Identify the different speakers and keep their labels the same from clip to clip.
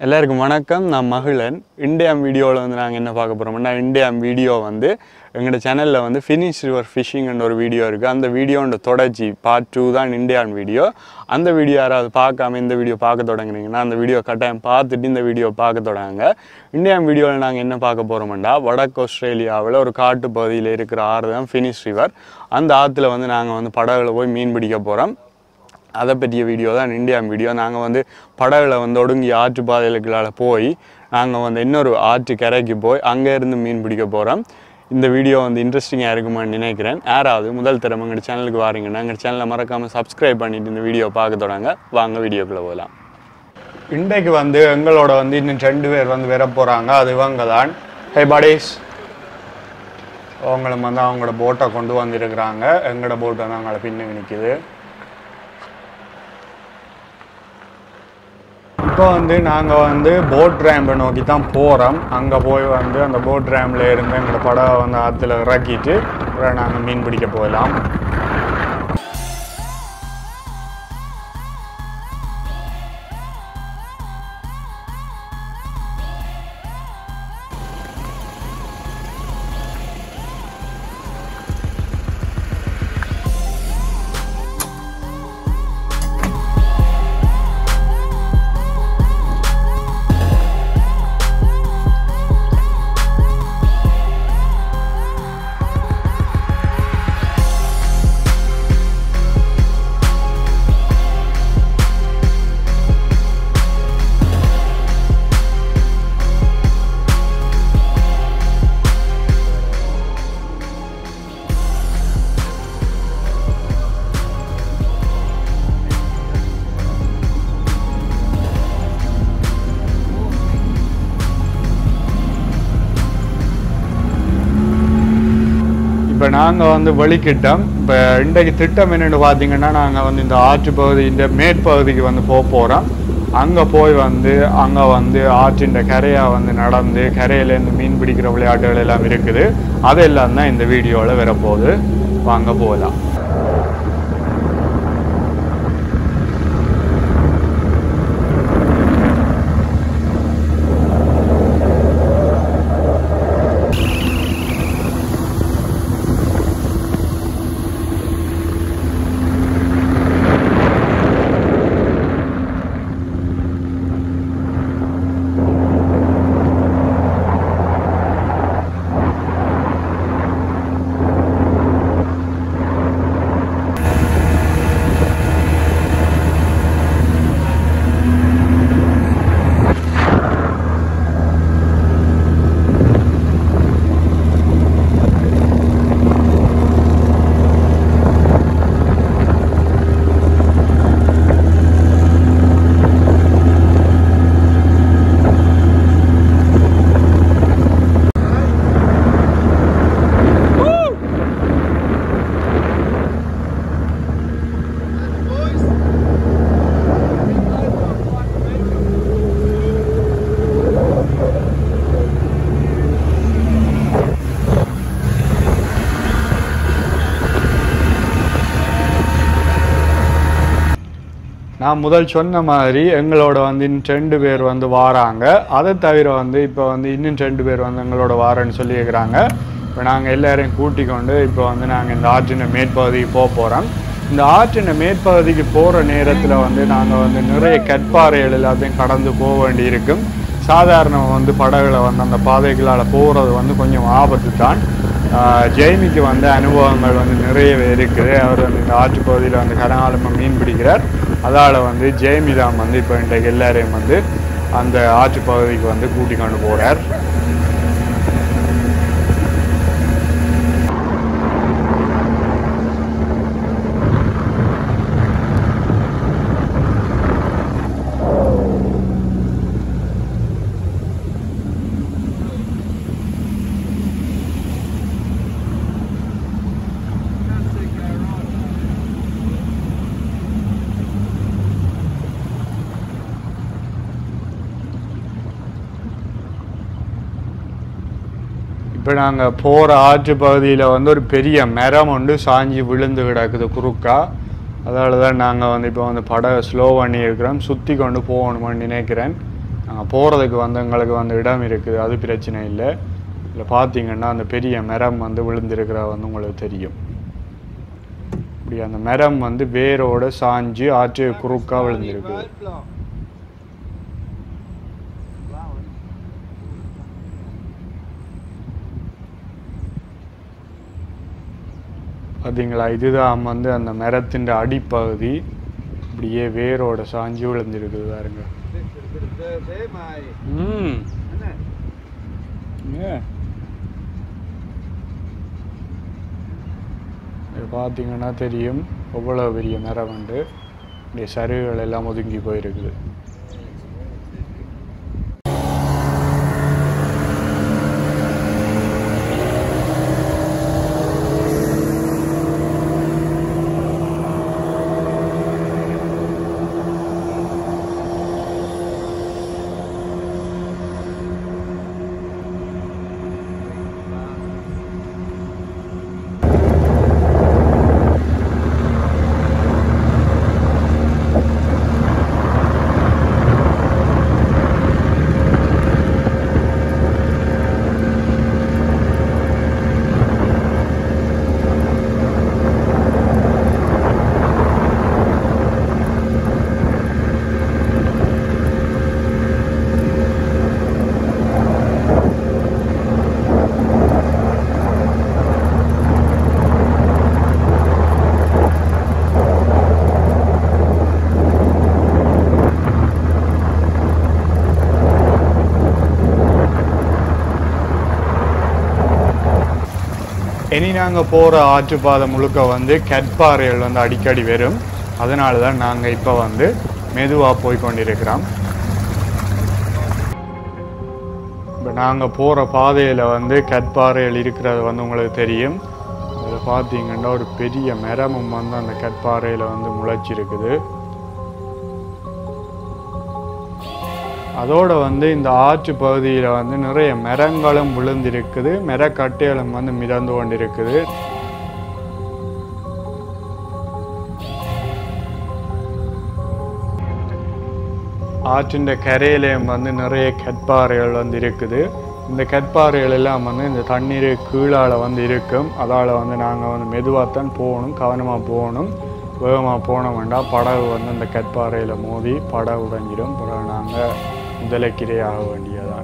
Speaker 1: எல்லாருக்கும் வணக்கம் நான் மகிழன் இண்டியாம் வீடியோவில் வந்து நாங்கள் என்ன பார்க்க போகிறோம்னா இண்டியாம் வீடியோ வந்து எங்களோட சேனலில் வந்து ஃபினிஷ் ரிவர் ஃபிஷிங்ன்ற ஒரு வீடியோ இருக்குது அந்த வீடியோன்ற தொடர்ச்சி பார்ட் டூ தான் இண்டியான் வீடியோ அந்த வீடியோ யாராவது பார்க்காம இந்த வீடியோ பார்க்க தொடங்குனீங்கன்னா அந்த வீடியோ கட்டாயம் பார்த்துட்டு இந்த வீடியோ பார்க்க தொடங்குங்க இண்டியான் வீடியோவில் நாங்கள் என்ன பார்க்க போகிறோம்னா வடக்கு ஆஸ்திரேலியாவில் ஒரு காட்டு பகுதியில் இருக்கிற ஆறு தான் ஃபினிஷ் ரிவர் அந்த ஆற்றுல வந்து நாங்கள் வந்து படகுல போய் மீன் பிடிக்க போகிறோம் அதை பற்றிய வீடியோ தான் இந்தியா வீடியோ நாங்கள் வந்து படகுல வந்து ஒடுங்கி ஆற்று பாதைகளுக்குள்ளால போய் நாங்கள் வந்து இன்னொரு ஆற்று கரைக்கு போய் அங்கே இருந்து மீன் பிடிக்க போகிறோம் இந்த வீடியோ வந்து இன்ட்ரெஸ்டிங்காக இருக்குமான்னு நினைக்கிறேன் யாராவது முதல் தரம் எங்கள் சேனலுக்கு வாரீங்கன்னா எங்கள் சேனலை மறக்காமல் சப்ஸ்கிரைப் பண்ணிட்டு இந்த வீடியோ பார்க்க தொடங்க வாங்க வீடியோக்குள்ளே போகலாம் இன்றைக்கு வந்து எங்களோட வந்து இன்னும் ரெண்டு பேர் வந்து வர போகிறாங்க அது இவங்க தான் ஹே பாடிஸ் அவங்களும் வந்து அவங்களோட போட்டை கொண்டு வந்திருக்கிறாங்க எங்களோட போட் வந்து அவங்கள பின்னுக்கு நிற்கிது இப்போ வந்து நாங்கள் வந்து போட் ரேம்பை நோக்கி தான் போகிறோம் அங்கே போய் வந்து அந்த போட் ரேம்பில் இருந்து எங்களோட படவை வந்து ஆற்றுல இறக்கிட்டு அப்புறம் நாங்கள் மீன் பிடிக்க போகலாம் இப்போ நாங்கள் வந்து வெளிக்கிட்டோம் இப்போ இன்றைக்கு திட்டம் என்னென்னு பார்த்தீங்கன்னா நாங்கள் வந்து இந்த ஆற்று பகுதி இந்த மேற்பகுதிக்கு வந்து போக போகிறோம் அங்கே போய் வந்து அங்கே வந்து ஆற்றின் கரையாக வந்து நடந்து கரையிலேருந்து மீன் பிடிக்கிற விளையாட்டுகள் எல்லாம் இருக்குது அதெல்லாம் தான் இந்த வீடியோவில் வரப்போகுது வாங்க போகலாம் நான் முதல் சொன்ன மாதிரி எங்களோட வந்து இன்னும் ரெண்டு பேர் வந்து வாராங்க அதை தவிர வந்து இப்போ வந்து இன்னும் ரெண்டு பேர் வந்து எங்களோட வாரேன்னு சொல்லியிருக்கிறாங்க இப்போ நாங்கள் எல்லாரையும் கூட்டிக் கொண்டு இப்போ வந்து நாங்கள் இந்த ஆற்றின மேற்பகுதிக்கு போக போகிறோம் இந்த ஆற்றின மேற்பகுதிக்கு போகிற நேரத்தில் வந்து நாங்கள் வந்து நிறைய கற்பாறைகள் எல்லாத்தையும் கடந்து போக வேண்டி இருக்கும் சாதாரண வந்து படகுல வந்து அந்த பாதைகளால் போகிறது வந்து கொஞ்சம் ஆபத்து தான் ஆஹ் ஜெய்மிக்கு வந்து அனுபவங்கள் வந்து நிறையவே இருக்குது அவர் வந்து இந்த ஆற்று பகுதியில் வந்து கரகாலமாக மீன் பிடிக்கிறார் அதால் வந்து ஜெய்மி தான் வந்து இப்போ இன்றைக்கு எல்லாரையும் வந்து அந்த ஆற்று பகுதிக்கு வந்து கூட்டி கொண்டு போகிறார் இப்போ நாங்கள் போகிற ஆற்று பகுதியில் வந்து ஒரு பெரிய மரம் ஒன்று சாஞ்சி விழுந்து கிடக்குது குறுக்கா அதனால தான் நாங்கள் வந்து இப்போ வந்து படகை ஸ்லோ பண்ணி இருக்கிறோம் சுற்றி கொண்டு போகணுமான்னு நினைக்கிறேன் நாங்கள் போகிறதுக்கு வந்து எங்களுக்கு வந்து இடம் இருக்குது அது பிரச்சனை இல்லை இல்லை பார்த்தீங்கன்னா அந்த பெரிய மரம் வந்து விழுந்திருக்கிற வந்து உங்களுக்கு தெரியும் இப்படி அந்த மரம் வந்து வேரோட சாஞ்சு ஆற்று குறுக்கா விழுந்திருக்குது பார்த்தீங்களா இதுதான் வந்து அந்த மரத்தின் அடிப்பகுதி இப்படியே வேரோட சாஞ்சு விழுந்திருக்குது பாருங்க ம் ஏ. இது பார்த்தீங்கன்னா தெரியும் எவ்வளோ பெரிய மரம் உண்டு இப்படி சருகுகள் எல்லாம் ஒதுங்கி போயிருக்குது இனி நாங்கள் போகிற ஆற்றுப்பாதை முழுக்க வந்து கற்பாறைகள் வந்து அடிக்கடி வரும் அதனால தான் நாங்கள் இப்போ வந்து மெதுவாக போய் கொண்டிருக்கிறோம் இப்போ நாங்கள் போகிற பாதையில் வந்து கற்பாறைகள் இருக்கிறது வந்து உங்களுக்கு தெரியும் அதில் பார்த்தீங்கன்னா ஒரு பெரிய மரமும் வந்து அந்த கற்பாறையில் வந்து முளைச்சிருக்குது அதோட வந்து இந்த ஆற்று பகுதியில் வந்து நிறைய மரங்களும் விழுந்திருக்குது மரக்கட்டைகளும் வந்து மிதந்து கொண்டிருக்குது ஆற்றின் கரையிலையும் வந்து நிறைய கற்பாறைகள் வந்து இருக்குது இந்த கற்பாறைகள் எல்லாம் வந்து இந்த தண்ணீர் கீழால வந்து இருக்கும் அதால் வந்து நாங்கள் வந்து மெதுவாகத்தான் போகணும் கவனமாக போகணும் வேகமாக போன வேண்டாம் படகு வந்து அந்த கற்பாறையில் மோதி படகு உடைஞ்சிடும் பிறகு நாங்கள் முதலைக்கிரையாக வேண்டியதான்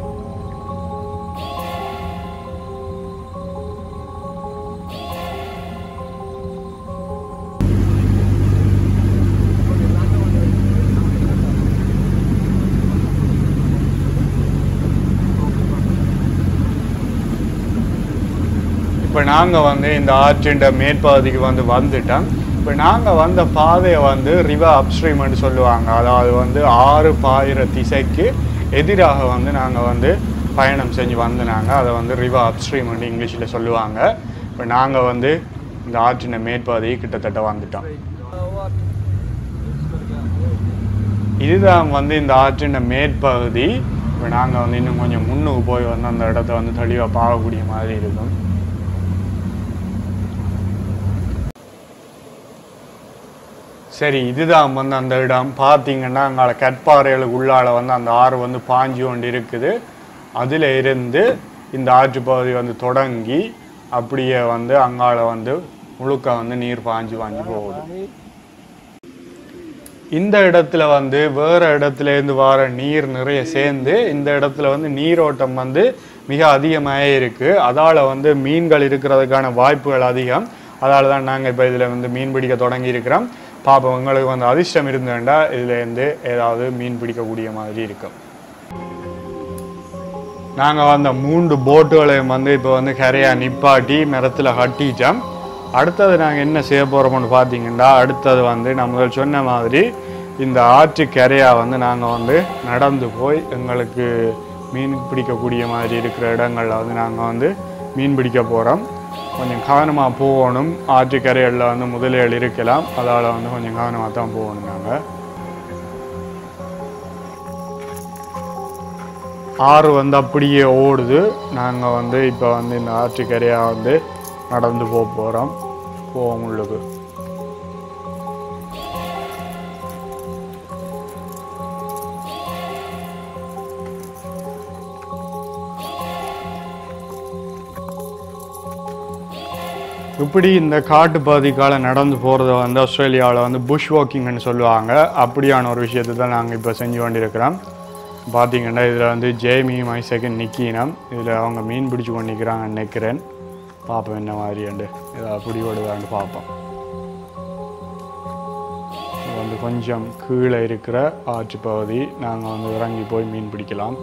Speaker 1: இப்போ நாங்கள் வந்து இந்த ஆற்றின் மேற்பகுதிக்கு வந்து வந்துட்டோம் இப்போ நாங்கள் வந்த பாதையை வந்து ரிவர் அப்ஸ்ட்ரீம்னு சொல்லுவாங்க அதாவது வந்து ஆறு பாயிர திசைக்கு எதிராக வந்து நாங்கள் வந்து பயணம் செஞ்சு வந்து நாங்கள் அதை வந்து ரிவர் அப்ஸ்ட்ரீம்னு இங்கிலீஷில் சொல்லுவாங்க இப்போ நாங்கள் வந்து இந்த ஆற்றின் மேற்பகுதியை கிட்டத்தட்ட வந்துட்டோம் இதுதான் வந்து இந்த ஆற்றின் மேற்பகுதி இப்போ நாங்கள் வந்து இன்னும் கொஞ்சம் முன்னுக்கு போய் வந்து அந்த இடத்த வந்து தெளிவாக பார்க்கக்கூடிய மாதிரி இருக்கும் சரி இதுதான் வந்து அந்த இடம் பார்த்தீங்கன்னா அங்கால கற்பாறைகளுக்கு உள்ளால வந்து அந்த ஆறு வந்து பாஞ்சு கொண்டு இருக்குது அதில் இருந்து இந்த ஆற்று பகுதி வந்து தொடங்கி அப்படியே வந்து அங்கால வந்து முழுக்க வந்து நீர் பாஞ்சு பாஞ்சு போகுது இந்த இடத்துல வந்து வேற இடத்துல இருந்து வர நீர் நிறைய சேர்ந்து இந்த இடத்துல வந்து நீரோட்டம் வந்து மிக அதிகமாக இருக்கு அதால வந்து மீன்கள் இருக்கிறதுக்கான வாய்ப்புகள் அதிகம் அதால தான் நாங்கள் இப்போ இதில் வந்து மீன் பிடிக்க தொடங்கி இருக்கிறோம் பாப்போம் உங்களுக்கு வந்து அதிர்ஷ்டம் இருந்தேன்டா இதுல இருந்து ஏதாவது மீன் பிடிக்கக்கூடிய மாதிரி இருக்கும் நாங்கள் வந்த மூன்று போட்டுகளையும் வந்து இப்போ வந்து கரையா நிப்பாட்டி மரத்தில் கட்டிட்டோம் அடுத்தது நாங்கள் என்ன செய்ய போகிறோம்னு பார்த்தீங்கன்னா அடுத்தது வந்து நான் முதல் சொன்ன மாதிரி இந்த ஆற்று கரையா வந்து நாங்கள் வந்து நடந்து போய் எங்களுக்கு மீன் பிடிக்கக்கூடிய மாதிரி இருக்கிற இடங்களில் வந்து நாங்கள் வந்து மீன் பிடிக்க போகிறோம் கொஞ்சம் கவனமாக போகணும் ஆற்று கரைகளில் வந்து முதலைகள் இருக்கலாம் அதால் வந்து கொஞ்சம் கவனமாக தான் போகணும் நாங்கள் ஆறு வந்து அப்படியே ஓடுது நாங்கள் வந்து இப்போ வந்து இந்த ஆற்றுக்கரையாக வந்து நடந்து போக போகிறோம் போவோம் உள்ளுக்கு இப்படி இந்த காட்டு பகுதிக்கால நடந்து போகிறத வந்து ஆஸ்திரேலியாவில் வந்து புஷ் வாக்கிங்னு சொல்லுவாங்க அப்படியான ஒரு விஷயத்தை தான் நாங்கள் இப்போ செஞ்சு கொண்டிருக்கிறோம் பார்த்தீங்கன்னா இதில் வந்து ஜேமி மைசெகன் நிக்கினம் இதில் அவங்க மீன் பிடிச்சு கொண்டு நிற்கிறாங்கன்னு நினைக்கிறேன் பார்ப்போம் என்ன மாதிரியாண்டு ஏதாவது பிடி ஓடுதான்னு பார்ப்போம் இது வந்து கொஞ்சம் கீழே இருக்கிற ஆற்று பகுதி நாங்கள் வந்து இறங்கி போய் மீன் பிடிக்கலாம்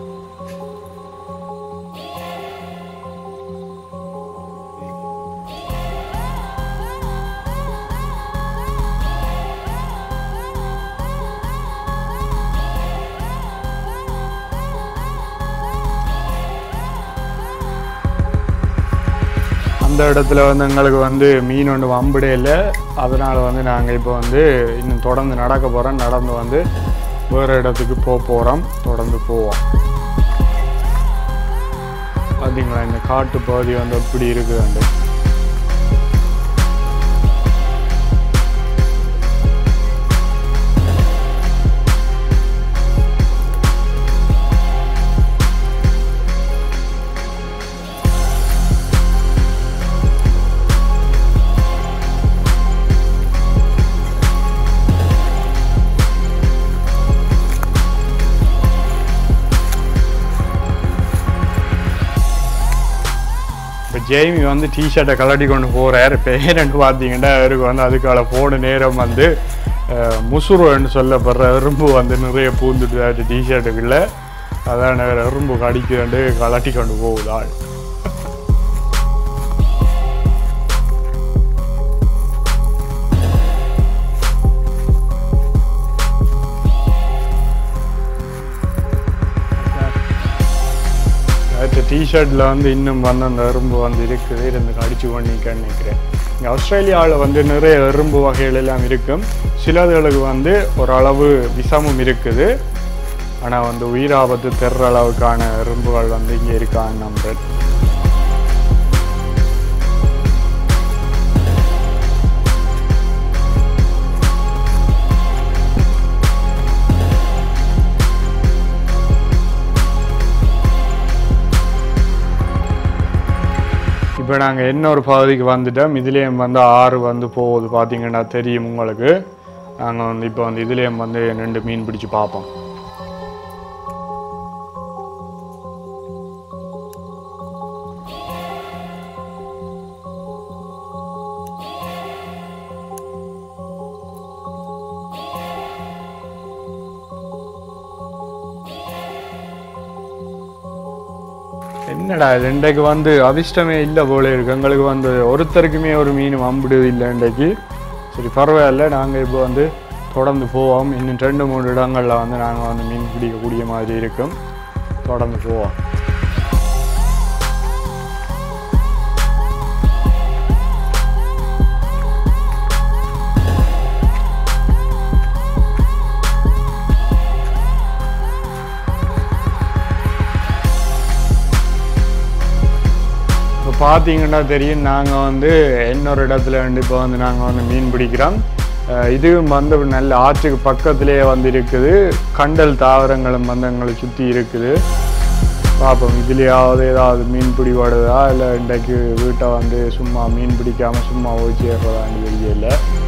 Speaker 1: அந்த இடத்துல வந்து எங்களுக்கு வந்து மீன் ஒன்று வம்பிடே இல்லை அதனால் வந்து நாங்கள் இப்போ வந்து இன்னும் தொடர்ந்து நடக்க போகிறோம் நடந்து வந்து வேறு இடத்துக்கு போக போகிறோம் தொடர்ந்து போவோம் பார்த்தீங்களா இந்த காட்டு பகுதி வந்து எப்படி இருக்குதுண்டு இப்போ ஜெய்மி வந்து டிஷர்ட்டை கலட்டி கொண்டு போகிறார் பேரண்ட் பார்த்தீங்கன்னா அவருக்கு வந்து அதுக்கால போன நேரம் வந்து அஹ், முசுருன்னு சொல்லப்படுற எறும்பு வந்து நிறைய பூந்துட்டு டிஷர்ட்டுக்குள்ள அதான் வேறு எறும்பு கடிக்குதுண்டு கலட்டி கொண்டு போகுதாள் அடுத்த டிஷர்ட்டில் வந்து இன்னும் வந்து அந்த எறும்பு வந்து இருக்குது இருந்து கடிச்சு கொண்டிருக்கேன்னு நினைக்கிறேன் இங்கே ஆஸ்திரேலியாவில் வந்து நிறைய எறும்பு வகைகள் எல்லாம் இருக்கும் சிலதுகளுக்கு வந்து ஓரளவு விஷமும் இருக்குது ஆனால் வந்து உயிராபத்து தெர்ற அளவுக்கான எறும்புகள் வந்து இங்கே இருக்கான்னு நம்புறேன் இப்போ நாங்கள் இன்னொரு பகுதிக்கு வந்துட்டோம் இதுலேயும் வந்து ஆறு வந்து போகுது பார்த்தீங்கன்னா தெரியும் உங்களுக்கு நாங்கள் வந்து இப்போ வந்து இதுலேயும் வந்து ரெண்டு மீன் பிடிச்சு பார்ப்போம் என்னடா இது இன்றைக்கு வந்து அதிர்ஷ்டமே இல்லை போல இருக்கு எங்களுக்கு வந்து ஒருத்தருக்குமே ஒரு மீன் வம்பிடுது இல்லை இன்றைக்கு சரி பரவாயில்ல நாங்கள் இப்போ வந்து தொடர்ந்து போவோம் இன்னும் ரெண்டு மூணு இடங்களில் வந்து நாங்கள் வந்து மீன் பிடிக்கக்கூடிய மாதிரி இருக்கும் தொடர்ந்து போவோம் இப்போ பார்த்தீங்கன்னா தெரியும் நாங்கள் வந்து இன்னொரு இடத்துல வந்து இப்போ வந்து நாங்கள் வந்து மீன் பிடிக்கிறோம் அஹ் இதுவும் வந்து ஒரு நல்ல ஆற்றுக்கு பக்கத்திலேயே வந்து இருக்குது கண்டல் தாவரங்களும் வந்து எங்களை சுற்றி இருக்குது பார்ப்போம் இதுலேயாவது ஏதாவது மீன் பிடி ஓடுதா இல்லை இன்றைக்கு வீட்டை வந்து சும்மா மீன் பிடிக்காமல் சும்மா ஓய்ச்சி ஏறுறதான்னு தெரியல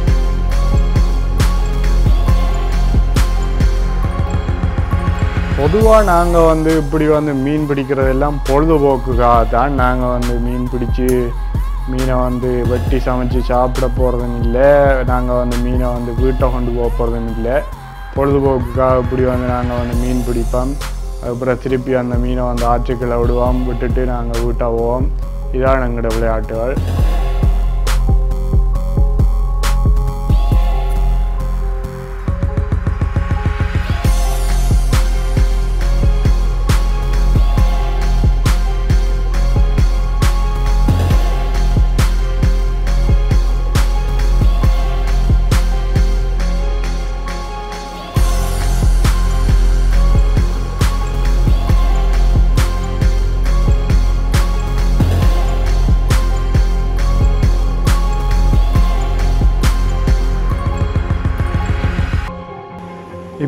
Speaker 1: பொதுவாக நாங்கள் வந்து இப்படி வந்து மீன் பிடிக்கிறதெல்லாம் பொழுதுபோக்குக்காக தான் நாங்கள் வந்து மீன் பிடிச்சி மீனை வந்து வெட்டி சமைச்சு சாப்பிட போகிறதும் இல்லை நாங்கள் வந்து மீனை வந்து வீட்டை கொண்டு போக போகிறதும் இல்லை பொழுதுபோக்குக்காக இப்படி வந்து நாங்கள் வந்து மீன் பிடிப்போம் அதுக்கப்புறம் திருப்பி அந்த மீனை வந்து ஆற்றுக்களை விடுவோம் விட்டுட்டு நாங்கள் வீட்டை போவோம் இதான் எங்களோட விளையாட்டுகள்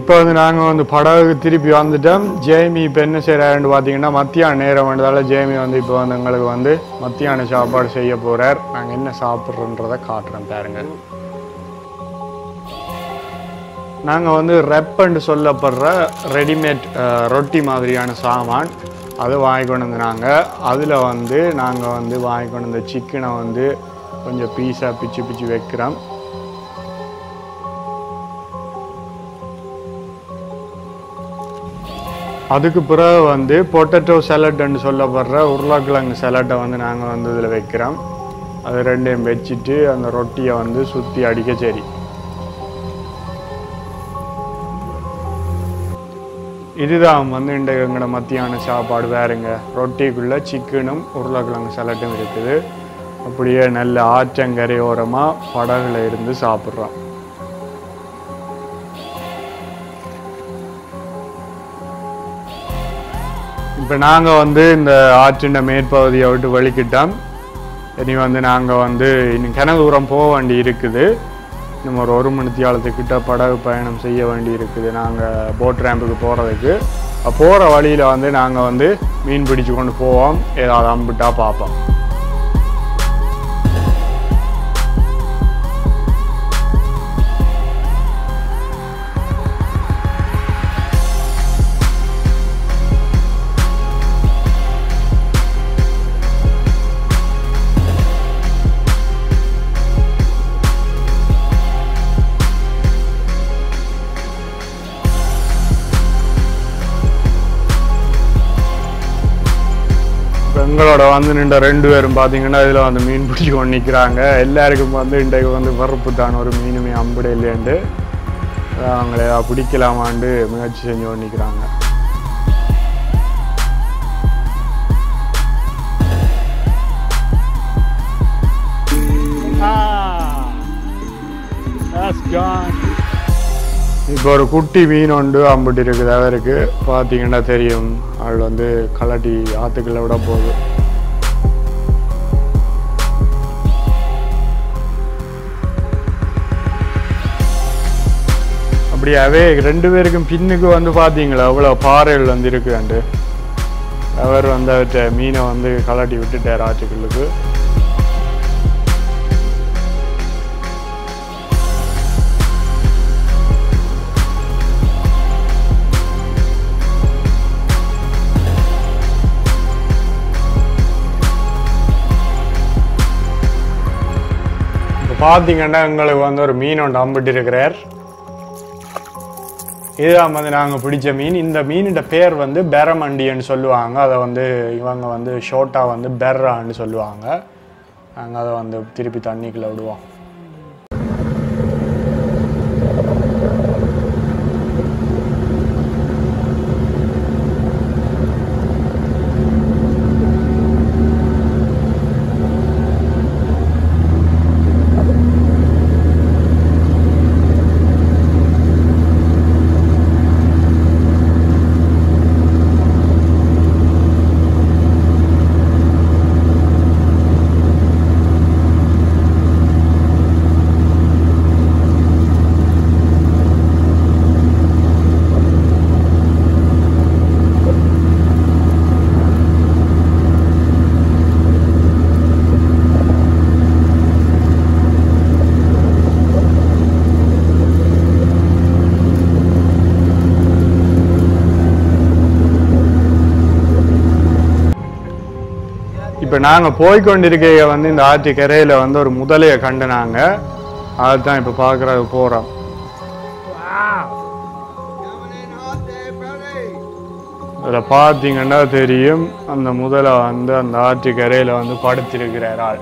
Speaker 1: இப்போ வந்து நாங்கள் வந்து படகுக்கு திருப்பி வந்துட்டோம் ஜேமி இப்போ என்ன செய்கிறாருன்னு பார்த்தீங்கன்னா மத்தியான நேரம் வந்ததால ஜேமி வந்து இப்போ வந்து எங்களுக்கு வந்து மத்தியான சாப்பாடு செய்ய போகிறார் நாங்கள் என்ன சாப்பிட்றோன்றதை காட்டுறோம் பாருங்க நாங்கள் வந்து ரெப்புன்னு சொல்லப்படுற ரெடிமேட் ரொட்டி மாதிரியான சாமான் அது வாங்கி கொண்டு வந்து நாங்கள் அதில் வந்து நாங்கள் வந்து வாங்கி கொண்டு வந்த சிக்கனை வந்து கொஞ்சம் பீஸாக பிச்சு பிச்சு வைக்கிறோம் அதுக்கு பிறகு வந்து பொட்டேட்டோ சலட்னு சொல்லப்படுற உருளைக்கிழங்கு சலட்டை வந்து நாங்கள் வந்து இதில் வைக்கிறோம் அது ரெண்டையும் வச்சுட்டு அந்த ரொட்டியை வந்து சுற்றி அடிக்க சரி இதுதான் வந்து இன்றைக்கு எங்களோட மத்தியான சாப்பாடு வேறுங்க ரொட்டிக்குள்ளே சிக்கனும் உருளைக்கிழங்கு சலட்டும் இருக்குது அப்படியே நல்ல ஆற்றங்கரையோரமாக படகுல இருந்து சாப்பிட்றோம் இப்போ நாங்கள் வந்து இந்த ஆற்றின் மேற்பகுதியை விட்டு வலிக்கிட்டோம் இனி வந்து நாங்கள் வந்து இன்னும் கிணறு தூரம் போக வேண்டி இருக்குது இன்னும் ஒரு ஒரு மணி தியாலத்துக்கிட்ட படகு பயணம் செய்ய வேண்டி இருக்குது நாங்கள் போட் ரேம்புக்கு போகிறதுக்கு போகிற வழியில் வந்து நாங்கள் வந்து மீன் பிடிச்சு கொண்டு போவோம் ஏதாவது அம்பிட்டா பார்ப்போம் இப்ப எங்களோட வந்து நின்ற ரெண்டு பேரும் பார்த்தீங்கன்னா இதில் வந்து மீன் பிடிச்சி கொண்டு நிற்கிறாங்க எல்லாருக்கும் வந்து இன்றைக்கு வந்து வறுப்பு தான் ஒரு மீனுமே அம்புட இல்லையாண்டு அவங்கள ஏதாவது பிடிக்கலாமாண்டு முயற்சி செஞ்சு கொண்டு நிற்கிறாங்க இப்போ ஒரு குட்டி மீன் உண்டு அம்புட்டு இருக்குது அவருக்கு பார்த்தீங்கன்னா தெரியும் அவள் வந்து கலட்டி ஆற்றுக்குள்ள விட போகுது அப்படியாவே ரெண்டு பேருக்கும் பின்னுக்கு வந்து பார்த்தீங்களா அவ்வளோ பாறைகள் வந்து இருக்குண்டு அவர் வந்து அவர்கிட்ட மீனை வந்து கலட்டி விட்டுட்டார் ஆற்றுக்குள்ளுக்கு இப்போ பார்த்தீங்கன்னா எங்களுக்கு வந்து ஒரு மீன் ஒன்று அம்பிட்டு இருக்கிறார் இதுதான் வந்து நாங்கள் பிடிச்ச மீன் இந்த மீனோட பேர் வந்து பெரமண்டின்னு சொல்லுவாங்க அதை வந்து இவங்க வந்து ஷோர்ட்டாக வந்து பெர்ரான்னு சொல்லுவாங்க நாங்கள் அதை வந்து திருப்பி தண்ணிக்குள்ளே விடுவோம் இப்போ நாங்கள் போய்கொண்டிருக்கைய வந்து இந்த ஆற்று கரையில் வந்து ஒரு முதலையை கண்டுனாங்க அதுதான் இப்போ பார்க்குறது போகிறோம் அதில் பார்த்தீங்கன்னா தெரியும் அந்த முதலை வந்து அந்த ஆற்று கரையில் வந்து படுத்திருக்கிறார் ஆள்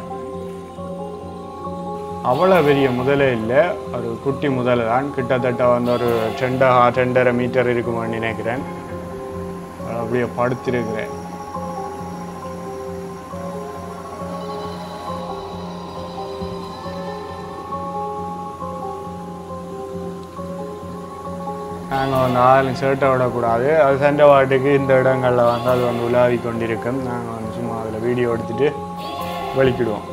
Speaker 1: அவ்வளோ பெரிய முதலே இல்லை ஒரு குட்டி முதலை தான் கிட்டத்தட்ட வந்து ஒரு ரெண்டு ரெண்டரை மீட்டர் இருக்குமான்னு நினைக்கிறேன் அது அப்படியே படுத்திருக்கிறேன் நாங்கள் வந்து ஆளும் ஷர்ட்டை விடக்கூடாது அது சண்டை வாட்டுக்கு இந்த இடங்களில் வந்து அது வந்து உலாவி கொண்டிருக்கும் நாங்கள் வந்து சும்மா அதில் வீடியோ எடுத்துட்டு வெளிக்கிடுவோம்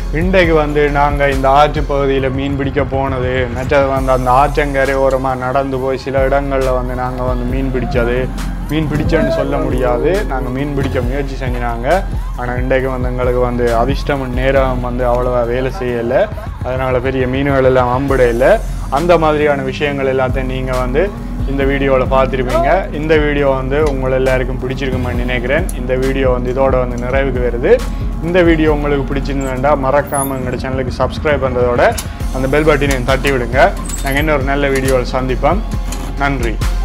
Speaker 1: இன்றைக்கு வந்து நாங்கள் இந்த ஆற்று பகுதியில் மீன் பிடிக்க போனது மற்றது வந்து அந்த ஆற்றங்கரை ஓரமாக நடந்து போய் சில இடங்களில் வந்து நாங்கள் வந்து மீன் பிடிச்சது மீன் பிடிச்சோன்னு சொல்ல முடியாது நாங்கள் மீன் பிடிக்க முயற்சி செஞ்சினாங்க ஆனால் இன்றைக்கு வந்து எங்களுக்கு வந்து அதிர்ஷ்டம் நேரம் வந்து அவ்வளோவா வேலை செய்யலை அதனால் பெரிய மீன்கள் எல்லாம் அம்பிட இல்லை அந்த மாதிரியான விஷயங்கள் எல்லாத்தையும் நீங்கள் வந்து இந்த வீடியோவில் பார்த்துருப்பீங்க இந்த வீடியோ வந்து உங்கள் எல்லாருக்கும் பிடிச்சிருக்குமான்னு நினைக்கிறேன் இந்த வீடியோ வந்து இதோட வந்து நிறைவுக்கு வருது இந்த வீடியோ உங்களுக்கு பிடிச்சிருந்தா மறக்காமல் எங்களோட சேனலுக்கு சப்ஸ்கிரைப் பண்ணுறதோட அந்த பெல் பட்டினை தட்டி விடுங்க நாங்கள் இன்னொரு நல்ல வீடியோவில் சந்திப்போம் நன்றி